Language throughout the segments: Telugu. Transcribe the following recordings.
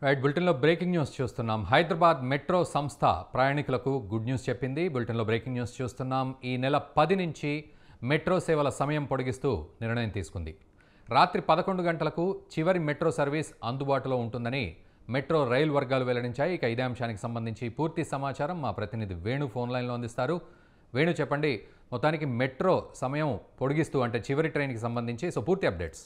రైట్ బులెటిన్లో బ్రేకింగ్ న్యూస్ చూస్తున్నాం హైదరాబాద్ మెట్రో సంస్థ ప్రయాణికులకు గుడ్ న్యూస్ చెప్పింది బులెటిన్లో బ్రేకింగ్ న్యూస్ చూస్తున్నాం ఈ నెల పది నుంచి మెట్రో సేవల సమయం పొడిగిస్తూ నిర్ణయం తీసుకుంది రాత్రి పదకొండు గంటలకు చివరి మెట్రో సర్వీస్ అందుబాటులో ఉంటుందని మెట్రో రైలు వర్గాలు వెల్లడించాయి ఇక ఇదే అంశానికి సంబంధించి పూర్తి సమాచారం మా ప్రతినిధి వేణు ఫోన్ లైన్లో అందిస్తారు వేణు చెప్పండి మొత్తానికి మెట్రో సమయం పొడిగిస్తూ అంటే చివరి ట్రైన్కి సంబంధించి సో పూర్తి అప్డేట్స్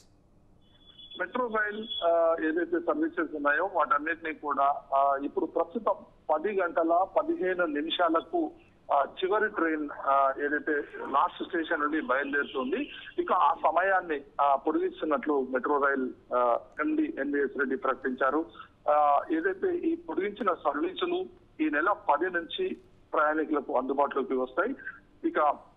మెట్రో రైల్ ఆ, ఏదైతే సర్వీసెస్ ఉన్నాయో వాటన్నిటిని కూడా ఆ, ఇప్పుడు ప్రస్తుతం పది గంటల పదిహేను నిమిషాలకు ఆ, చివరి ట్రైన్ ఆ, ఏదైతే లాస్ట్ స్టేషన్ నుండి బయలుదేరుతుంది ఇక ఆ సమయాన్ని ఆ, పొడిగిస్తున్నట్లు metro rail MD NVS Reddy ప్రకటించారు ఆ, ఏదైతే ఈ పొడిగించిన సర్వీసులు ఈ నెల పది నుంచి ప్రయాణికులకు అందుబాటులోకి వస్తాయి ఇక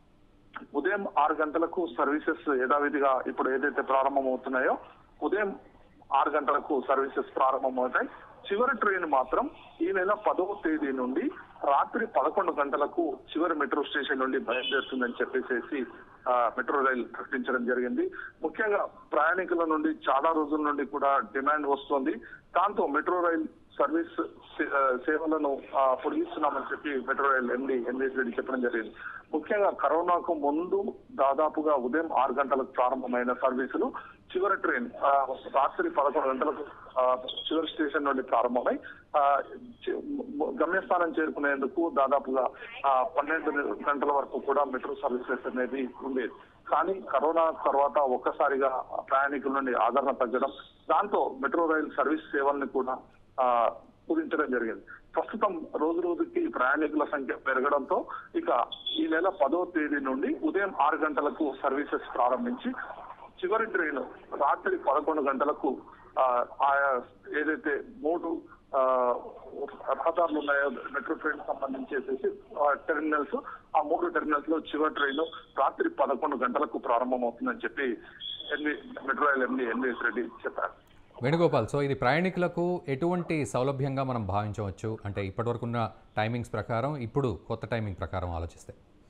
ఉదయం ఆరు గంటలకు సర్వీసెస్ యథావిధిగా ఇప్పుడు ఏదైతే ప్రారంభమవుతున్నాయో ఉదయం ఆరు గంటలకు సర్వీసెస్ ప్రారంభమవుతాయి చివరి ట్రైన్ మాత్రం ఈ నెల పదవ తేదీ నుండి రాత్రి పదకొండు గంటలకు చివరి మెట్రో స్టేషన్ నుండి బయలుదేరుతుందని చెప్పేసి ఆ, మెట్రో రైల్ ప్రకటించడం జరిగింది ముఖ్యంగా ప్రయాణికుల నుండి చాలా రోజుల నుండి కూడా డిమాండ్ వస్తోంది దాంతో మెట్రో రైల్ సర్వీస్ సే- ఆ, సేవలను ఆ, పొడిగిస్తున్నామని చెప్పి metro rail MD NVS Reddy చెప్పడం జరిగింది ముఖ్యంగా కరోనాకు ముందు దాదాపుగా ఉదయం ఆరు గంటలకు ప్రారంభమైన సర్వీసులు చివరి ట్రైన్ ఆ, రాత్రి పదకొండు గంటలకు ఆ, చివరి స్టేషన్ నుండి ప్రారంభమై ఆ, చి- మ- గమ్యస్థానం చేరుకునేందుకు దాదాపుగా ఆ, పన్నెండు గంటల వరకు కూడా మెట్రో సర్వీసెస్ అనేది ఉండేది కానీ కరోనా తర్వాత ఒక్కసారిగా ప్రయాణికుల నుండి ఆదరణ తగ్గడం దాంతో మెట్రో రైల్ సర్వీస్ సేవల్ని కూడా ఆ, కుదించడం జరిగింది ప్రస్తుతం రోజు రోజుకి ప్రయాణికుల సంఖ్య పెరగడంతో ఇక ఈ నెల పదో తేదీ నుండి ఉదయం ఆరు గంటలకు సర్వీసెస్ ప్రారంభించి చివరి ట్రైన్ రాత్రి పదకొండు గంటలకు ఆ, ఆయా ఏదైతే మూడు ఆ, రహదారులు ఉన్నాయో మెట్రో ట్రైన్ సంబంధించేసేసి టెర్మినల్స్ ఆ మూడు టెర్మినల్స్ లో చివరి ట్రైన్ రాత్రి పదకొండు గంటలకు ప్రారంభమవుతుందని చెప్పి NV metro rail MD NVS Reddy చెప్పారు వేణుగోపాల్ సో ఇది ప్రయాణికులకు ఎటువంటి సౌలభ్యంగా మనం భావించవచ్చు అంటే ఇప్పటివరకున్న టైమింగ్స్ ప్రకారం ఇప్పుడు కొత్త టైమింగ్ ప్రకారం ఆలోచిస్తే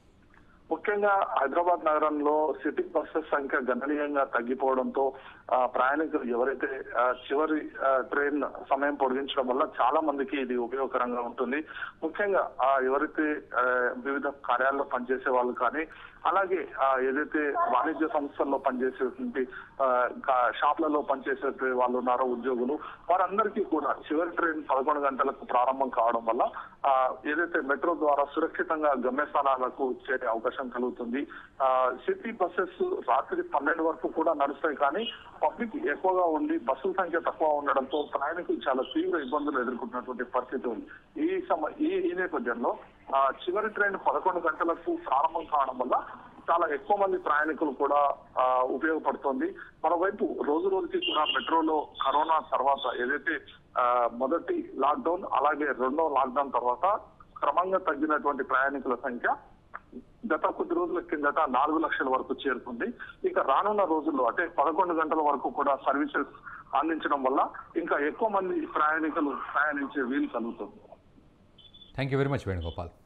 ముఖ్యంగా హైదరాబాద్ నగరంలో సిటీ బస్సెస్ సంఖ్య గణనీయంగా తగ్గిపోవడంతో ఆ, ప్రయాణికులు ఎవరైతే ఆ, చివరి ఆ, ట్రైన్ సమయం పొడిగించడం వల్ల చాలా మందికి ఇది ఉపయోగకరంగా ఉంటుంది ముఖ్యంగా ఆ, ఎవరైతే ఆ, వివిధ కార్యాలయాల్లో పనిచేసే వాళ్ళు కానీ అలాగే ఆ, ఏదైతే వాణిజ్య సంస్థల్లో పనిచేసేటువంటి ఆ, కా- షాప్లలో పనిచేసే వాళ్ళు ఉన్నారో ఉద్యోగులు వారందరికీ కూడా చివరి ట్రైన్ పదకొండు గంటలకు ప్రారంభం కావడం వల్ల ఆ, ఏదైతే మెట్రో ద్వారా సురక్షితంగా గమ్యస్థానాలకు చేరే అవకాశం కలుగుతుంది ఆ, సిటీ బస్సెస్ రాత్రి పన్నెండు వరకు కూడా నడుస్తాయి కానీ పబ్లిక్ ఎక్కువగా ఉండి బస్సుల సంఖ్య తక్కువ ఉండడంతో ప్రయాణికులు చాలా తీవ్ర ఇబ్బందులు ఎదుర్కొంటున్నటువంటి పరిస్థితి ఉంది ఈ సమ ఈ ఈ నేపథ్యంలో ఆ, చివరి ట్రైన్ పదకొండు గంటలకు ప్రారంభం కావడం వల్ల చాలా ఎక్కువ మంది ప్రయాణికులు కూడా ఆ, ఉపయోగపడుతోంది మరోవైపు రోజు రోజుకి కూడా మెట్రోలో కరోనా తర్వాత ఏదైతే ఆ, మొదటి లాక్డౌన్ అలాగే రెండో లాక్డౌన్ తర్వాత క్రమంగా తగ్గినటువంటి ప్రయాణికుల సంఖ్య గత కొద్ది రోజుల కిందట నాలుగు లక్షల వరకు చేరుకుంది ఇక రానున్న రోజుల్లో అంటే పదకొండు గంటల వరకు కూడా సర్వీసెస్ అందించడం వల్ల ఇంకా ఎక్కువ మంది ప్రయాణికులు ప్రయాణించే వీలు కలుగుతుంది thank you very much Venugopal